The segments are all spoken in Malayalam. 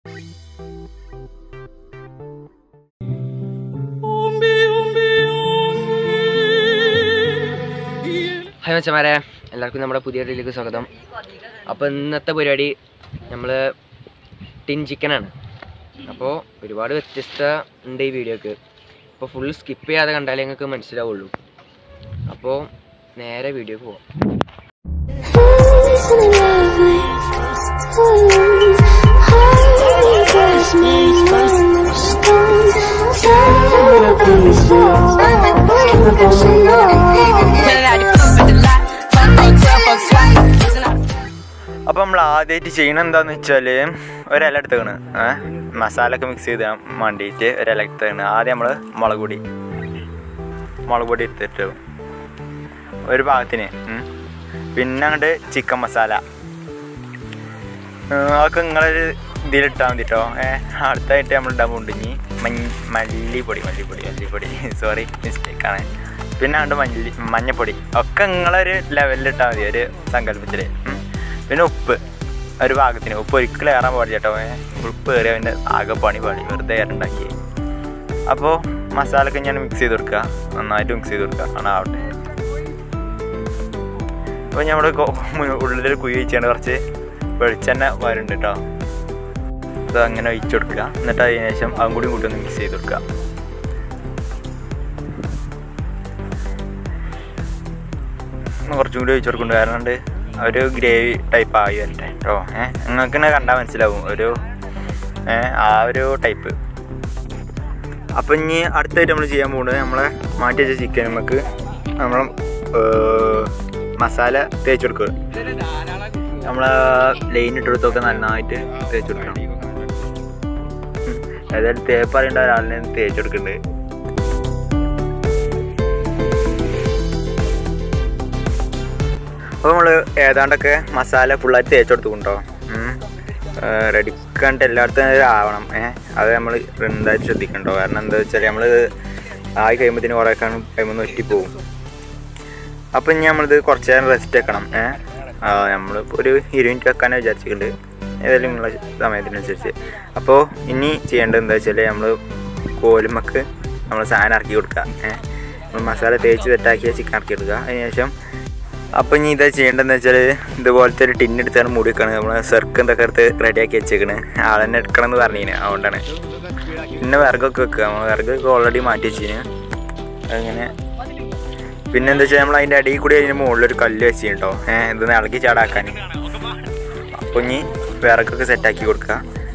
ഹായ് മച്ചമാരെ എല്ലാവർക്കും നമ്മുടെ പുതിയ വീഡിയോയിലേക്ക് സ്വാഗതം അപ്പോൾ ഇന്നത്തെ പരിപാടി നമ്മൾ ടിൻ ചിക്കനാണ് അപ്പോൾ ഒരുപാട് വ്യത്യസ്ത ഉണ്ട് ഈ വീഡിയോക്ക് അപ്പോൾ ഫുൾ സ്കിപ്പ് ചെയ്യാതെ കണ്ടാലേ നിങ്ങൾക്ക് മനസ്സിലാവുള്ളൂ അപ്പോൾ നേരെ വീഡിയോ പോവാം അപ്പോൾ നമ്മൾ ആദ്യമായിട്ട് ചെയ്യണത് എന്താന്ന് വെച്ചാൽ ഒരില എടുത്തേക്കണ് ഏഹ് മസാല ഒക്കെ മിക്സ് ചെയ്ത് വേണ്ടിയിട്ട് ഒരില എടുത്തേക്കണ് ആദ്യം നമ്മൾ മുളക് പൊടി മുളക് പൊടി എടുത്തിട്ട് ഒരു ഭാഗത്തിന് ഉം. പിന്നെ അങ്ങോട്ട് ചിക്കൻ മസാല ഏഹ് അതൊക്കെ നിങ്ങളൊരു ഇതിലിട്ടാൽ മതി കേട്ടോ ഏഹ് അടുത്തായിട്ട് നമ്മൾ ഇടാൻ പോകുന്നുണ്ട് മഞ്ഞ മല്ലിപ്പൊടി മല്ലിപ്പൊടി മല്ലിപ്പൊടി സോറി മിസ്റ്റേക്കാണ് പിന്നെ അങ്ങോട്ട് മല്ലി മഞ്ഞപ്പൊടി ഒക്കെ നിങ്ങളൊരു ലെവലിൽ ഇട്ടാൽ മതി ഒരു സങ്കല്പത്തിൽ പിന്നെ ഉപ്പ് ഒരു ഭാഗത്തിന് ഉപ്പ് ഒരിക്കലും ഏറാൻ പാടില്ല കേട്ടോ ഏ. ഉപ്പ് കയറി അവൻ്റെ ആകെ പണി പാടി വെറുതെ ഏറുണ്ടാക്കി അപ്പോൾ മസാലയൊക്കെ ഞാൻ മിക്സ് ചെയ്ത് കൊടുക്കുക നന്നായിട്ട് മിക്സ് ചെയ്ത് കൊടുക്കുക ആണ് ആവട്ടെ അപ്പോൾ നമ്മുടെ ഉള്ളിൽ കുഴി വെച്ചാണ് കുറച്ച് വെളിച്ചെണ്ണ വരുന്നുണ്ട് കേട്ടോ അത് അങ്ങനെ ഒഴിച്ചു കൊടുക്കുക എന്നിട്ട് അതിന് ശേഷം അതും കൂടി കൂട്ടി ഒന്ന് മിക്സ് ചെയ്ത് കൊടുക്കുക ഒന്ന് കുറച്ചും കൂടി ഒഴിച്ചു കൊടുക്കുന്നുണ്ട് കാരണം ഉണ്ട് ഒരു ഗ്രേവി ടൈപ്പ് ആയി വരട്ടെ കേട്ടോ ഏഹ് നിങ്ങൾക്ക് തന്നെ കണ്ടാൽ മനസ്സിലാവും ഒരു ഏഹ് ആ ഒരു ടൈപ്പ് അപ്പം ഇനി അടുത്തായിട്ട് നമ്മൾ ചെയ്യാൻ പോകുന്നത് നമ്മളെ മാറ്റി വെച്ച ചിക്കൻ നമുക്ക് നമ്മൾ മസാല തേച്ച് കൊടുക്കുക നമ്മൾ ലൈൻ ഇട്ടെടുത്തൊക്കെ നന്നായിട്ട് തേച്ച് കൊടുക്കണം ഉം. ഏതായാലും തേപ്പ് അറിയേണ്ട ഒരാളിനെ തേച്ച് കൊടുക്കുന്നുണ്ട് അപ്പോൾ നമ്മൾ ഏതാണ്ടൊക്കെ മസാല ഫുള്ളായിട്ട് തേച്ച് കൊടുത്തുകൊണ്ടോ റെഡിക്കാണ്ട് എല്ലായിടത്തും ഇത് ആവണം ഏഹ് അത് നമ്മൾ എന്തായാലും ശ്രദ്ധിക്കണ്ടോ കാരണം എന്താ വെച്ചാൽ നമ്മൾ ആയി കഴിയുമ്പോഴത്തേന് കുറേ കഴിയുമ്പോൾ ഒറ്റിപ്പോവും അപ്പം ഇനി നമ്മളിത് കുറച്ച് നേരം റെസ്റ്റ് വെക്കണം ഏഹ് നമ്മൾ ഒരു ഇരുപത് മിനിറ്റ് വെക്കാനാണ് വിചാരിച്ചിട്ടുണ്ട് ഏതായാലും നിങ്ങളെ സമയത്തിനനുസരിച്ച് അപ്പോൾ ഇനി ചെയ്യേണ്ടത് എന്താ വെച്ചാൽ നമ്മൾ കോലുമക്ക് നമ്മൾ സാധനം ഇറക്കി കൊടുക്കുക ഏഹ് നമ്മൾ മസാല തേച്ച് സെറ്റാക്കിയ ചിക്കൻ ഇറക്കി എടുക്കുക അതിന് ശേഷം അപ്പം ഇനി ഇതാ ചെയ്യേണ്ടതെന്ന് വെച്ചാൽ ഇതുപോലത്തെ ഒരു ടിൻ എടുത്താണ് മൂടി വെക്കണം നമ്മൾ സെർക്ക് എന്തൊക്കെ എടുത്ത് റെഡിയാക്കി വെച്ചേക്കണ് ആളെന്നെ എടുക്കണം എന്ന് പറഞ്ഞിന് അതുകൊണ്ടാണ് പിന്നെ വിറകൊക്കെ വെക്കുക നമ്മൾ വിറകൊക്കെ ഓൾറെഡി മാറ്റി വെച്ചിന് അങ്ങനെ പിന്നെ എന്താ വെച്ചാൽ നമ്മൾ അതിൻ്റെ അടിയിൽ കൂടി അതിന് മുകളിലൊരു കല്ല് വെച്ചിട്ടുണ്ടോ ഏഹ് ഇത് ഇളക്കി ചാടാക്കാൻ അപ്പോൾ ഇനി വിറകൊക്കെ സെറ്റാക്കി കൊടുക്കുക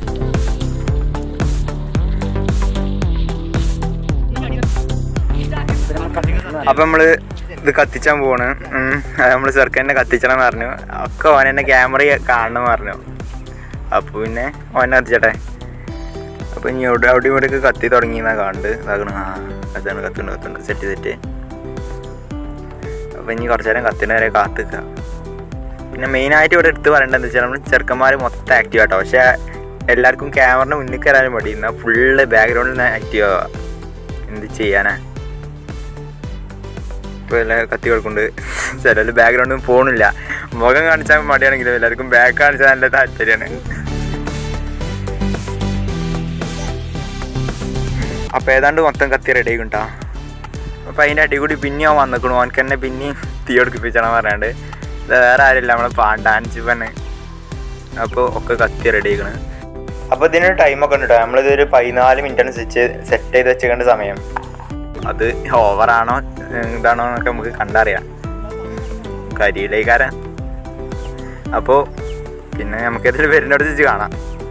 അപ്പം നമ്മൾ ഇത് കത്തിച്ചാൻ പോവാണ് ഉം. അത് നമ്മൾ ചെറുക്കനെ കത്തിച്ചണം എന്ന് പറഞ്ഞു ഒക്കെ ഓൻ എന്നെ ക്യാമറ കാണണം എന്ന് പറഞ്ഞു അപ്പോൾ പിന്നെ ഓനെ കത്തിച്ചട്ടെ അപ്പോൾ ഇനി അവിടെ അവിടെ ഇവിടെയൊക്കെ കത്തി തുടങ്ങി എന്നാ കാണുന്നത് ഇതാക്കണം ആ അതാണ് കത്തുണ്ട് കത്തുണ്ട് സെറ്റ് സെറ്റ് അപ്പോൾ ഇനി കുറച്ച് നേരം കത്തിന് വരെ കാത്ത് നിൽക്കുക പിന്നെ മെയിനായിട്ട് ഇവിടെ എടുത്ത് പറയേണ്ടത് എന്താ വെച്ചാൽ നമ്മൾ ചെറുക്കന്മാർ മൊത്തം ആക്റ്റീവ് ആട്ടോ പക്ഷേ എല്ലാവർക്കും ക്യാമറയുടെ മുന്നിൽ കയറാനും മടി എന്നാൽ ഫുള്ള് ബാക്ക്ഗ്രൗണ്ടിൽ നിന്ന് ആക്റ്റീവ് ആവുക എന്ത് ചെയ്യാനാ ഇപ്പോൾ എല്ലാ കത്തി കൊടുക്കുന്നുണ്ട് ചിലർ ബാക്ക്ഗ്രൗണ്ടിൽ പോകണില്ല മുഖം കാണിച്ചാൽ മടിയാണെങ്കിലും എല്ലാവർക്കും ബാക്ക് കാണിച്ചാൽ നല്ല താല്പര്യമാണ് അപ്പോൾ ഏതാണ്ട് മൊത്തം കത്തി റെഡി ആയിട്ടാ അപ്പോൾ അതിൻ്റെ അടി കൂടി പിന്നെയും അവൻ വന്നിക്കണു അവനക്ക് തന്നെ പിന്നെയും തീ കൊടുക്കിപ്പിച്ചണം പറയാണ്ട് ഇത് വേറെ ആരില്ല നമ്മളെ പാണ്ടാൻസ് പെണ്ണ് അപ്പോൾ ഒക്കെ കത്തി റെഡി ആയിക്കണ് അപ്പോൾ ഇതിനൊരു ടൈമൊക്കെ ഉണ്ട് കേട്ടോ നമ്മളിതൊരു പതിനാല് മിനിറ്റ് അനുസരിച്ച് സെറ്റ് ചെയ്ത് വെച്ചേക്കേണ്ട സമയം അത് ഓവറാണോ ഇതാണോ എന്നൊക്കെ നമുക്ക് കണ്ടറിയാം കരിയിലേക്കാരൻ അപ്പോൾ പിന്നെ നമുക്ക് ഇതിൽ വരുന്നോട് വെച്ച് കാണാം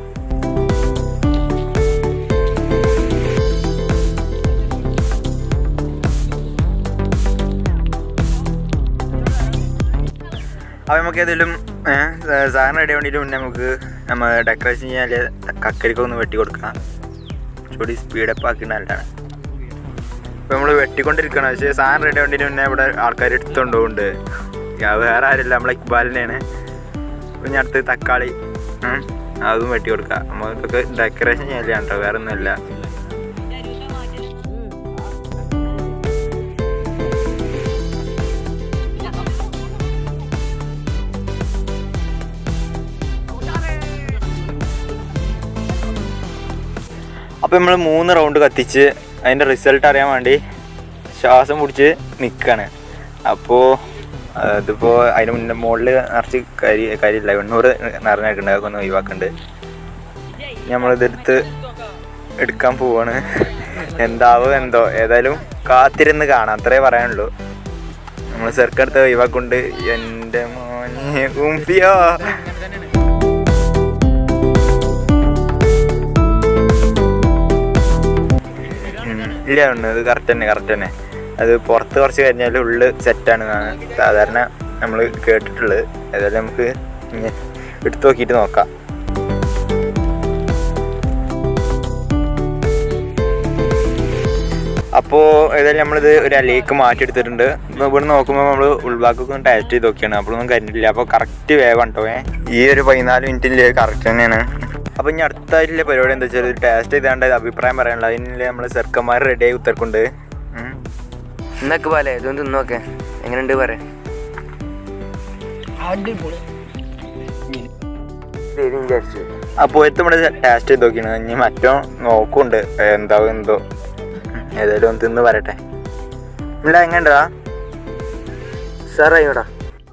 അപ്പോൾ നമുക്ക് ഏതെങ്കിലും സാധനം റെഡി ആവേണ്ടിയിട്ട് മുന്നേ നമുക്ക് നമ്മൾ ഡെക്കറേഷൻ ചെയ്യാൻ കക്കരിക്കൊക്കെ ഒന്ന് വെട്ടി കൊടുക്കാം ചൂടി സ്പീഡപ്പ് ആക്കി നല്ലതാണ് ഇപ്പോൾ നമ്മൾ വെട്ടിക്കൊണ്ടിരിക്കണം പക്ഷേ സാധനം റെഡി ആവേണ്ടിയിട്ട് മുന്നേ ഇവിടെ ആൾക്കാർ എടുത്തുകൊണ്ട് പോകുന്നുണ്ട് അത് വേറെ ആരില്ല നമ്മളെ ഇക്ബാലിനെയാണ് പിന്നെ അടുത്ത് തക്കാളി ഉം, അതും വെട്ടി കൊടുക്കുക നമുക്കൊക്കെ ഡെക്കറേഷൻ ചെയ്യാൻ കേട്ടോ വേറെ ഒന്നുമില്ല അപ്പോൾ നമ്മൾ മൂന്ന് റൗണ്ട് കത്തിച്ച് അതിൻ്റെ റിസൾട്ട് അറിയാൻ വേണ്ടി ശ്വാസം പിടിച്ച് നിൽക്കുകയാണ് അപ്പോൾ അതിപ്പോൾ അതിന് മുന്നേ മുകളിൽ നിറച്ച് കരി കരിയില്ല എണ്ണൂറ് നിറഞ്ഞിട്ടുണ്ട് അതൊക്കെ ഒന്ന് ഒഴിവാക്കുന്നുണ്ട് നമ്മളിതെടുത്ത് എടുക്കാൻ പോവാണ് എന്താവോ എന്തോ ഏതായാലും കാത്തിരുന്ന് കാണാം അത്രേ പറയാനുള്ളൂ നമ്മൾ സർക്കെടുത്ത് ഒഴിവാക്കൊണ്ട് എൻ്റെ മോനെ ഉമ്പിയോ ഉം. ഇല്ല ഉണ്ട് അത് കറക്റ്റ് തന്നെ കറക്റ്റ് തന്നെ അത് പുറത്ത് കുറച്ച് കഴിഞ്ഞാൽ ഉള്ളിൽ സെറ്റാണ് സാധാരണ നമ്മൾ കേട്ടിട്ടുള്ളത് ഏതായാലും നമുക്ക് ഇനി എടുത്തു നോക്കിയിട്ട് നോക്കാം അപ്പോൾ ഏതായാലും നമ്മളിത് ഒരു അലേക്ക് മാറ്റിയെടുത്തിട്ടുണ്ട് ഇപ്പൊ ഇവിടെ നോക്കുമ്പോൾ നമ്മൾ ഉൾഭാഗമൊക്കെ ഒന്ന് ടേസ്റ്റ് ചെയ്ത് നോക്കിയാണ് അപ്പോഴൊന്നും കഴിഞ്ഞിട്ടില്ല അപ്പോൾ കറക്റ്റ് വേഗം കേട്ടോ ഏ ഈ ഒരു പതിനാല് മിനിറ്റിൽ കറക്റ്റ് തന്നെയാണ് അപ്പോൾ ഇനി അടുത്തായിട്ടുള്ള പരിപാടി എന്താ വെച്ചാൽ ടേസ്റ്റ് ചെയ്താണ്ട് അഭിപ്രായം പറയാനുള്ള അതിന് നമ്മൾ ചെറുക്കന്മാർ റെഡിയായി ഉത്തർക്കുണ്ട് ഉം. എന്നൊക്കെ പോലെ ഇതൊന്ന് തിന്നോക്കെ എങ്ങനെയുണ്ട് പറയാം വിചാരിച്ചു അപ്പോൾ എത്തും ഇവിടെ ടേസ്റ്റ് ചെയ്ത് നോക്കിയാണ് ഇനി മറ്റോ നോക്കുന്നുണ്ട് എന്താവും എന്തോ ഏതായാലും ഒന്ന് തിന്ന് വരട്ടെ ഇല്ല എങ്ങനെയാ സാറായിടാ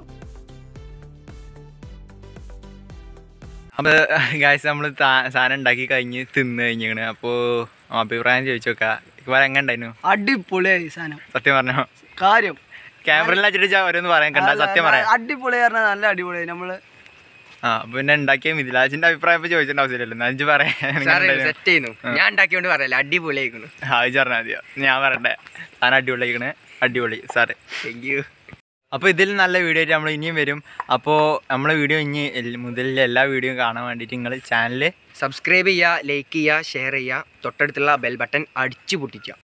അപ്പോൾ ഗായ്സ് നമ്മൾ സാധനം ഉണ്ടാക്കി കഴിഞ്ഞ് തിന്ന് കഴിഞ്ഞാണ് അപ്പോൾ അഭിപ്രായം ചോദിച്ചു നോക്കാം ഇപ്പം എങ്ങനെ ഉണ്ടായിരുന്നു അടിപൊളിയായി സാധനം സത്യം പറഞ്ഞോ കാര്യം ക്യാമറയിൽ വെച്ചിട്ട് ഓരോന്ന് പറയാൻ കണ്ട സത്യം പറയാം അടിപൊളി പറഞ്ഞാൽ നല്ല അടിപൊളിയായി നമ്മള് ആ പിന്നെ ഉണ്ടാക്കിയ മിഥിലാജിന്റെ അഭിപ്രായം ഇപ്പൊ ചോദിച്ചിട്ട് ആവശ്യമില്ലല്ലോ എന്നാ അഞ്ച് പറയാം സെറ്റ് ചെയ്യുന്നു ഞാൻ ഉണ്ടാക്കിയോണ്ട് പറയല്ല അടിപൊളിയായിക്കുന്നു ഹാജ് പറഞ്ഞാൽ മതിയോ ഞാൻ പറയണ്ടേ സാധനം അടിപൊളിയായിക്കണ് അടിപൊളി സാറ് താങ്ക് യു അപ്പോൾ ഇതിൽ നല്ല വീഡിയോ ആയിട്ട് നമ്മൾ ഇനിയും വരും അപ്പോൾ നമ്മളെ വീഡിയോ ഇനി എൽ- മുതലിലെ എല്ലാ വീഡിയോയും കാണാൻ വേണ്ടിയിട്ട് നിങ്ങൾ ചാനൽ സബ്സ്ക്രൈബ് ചെയ്യുക ലൈക്ക് ചെയ്യുക ഷെയർ ചെയ്യുക തൊട്ടടുത്തുള്ള ബെൽ ബട്ടൺ അടിച്ചു പൊട്ടിക്കുക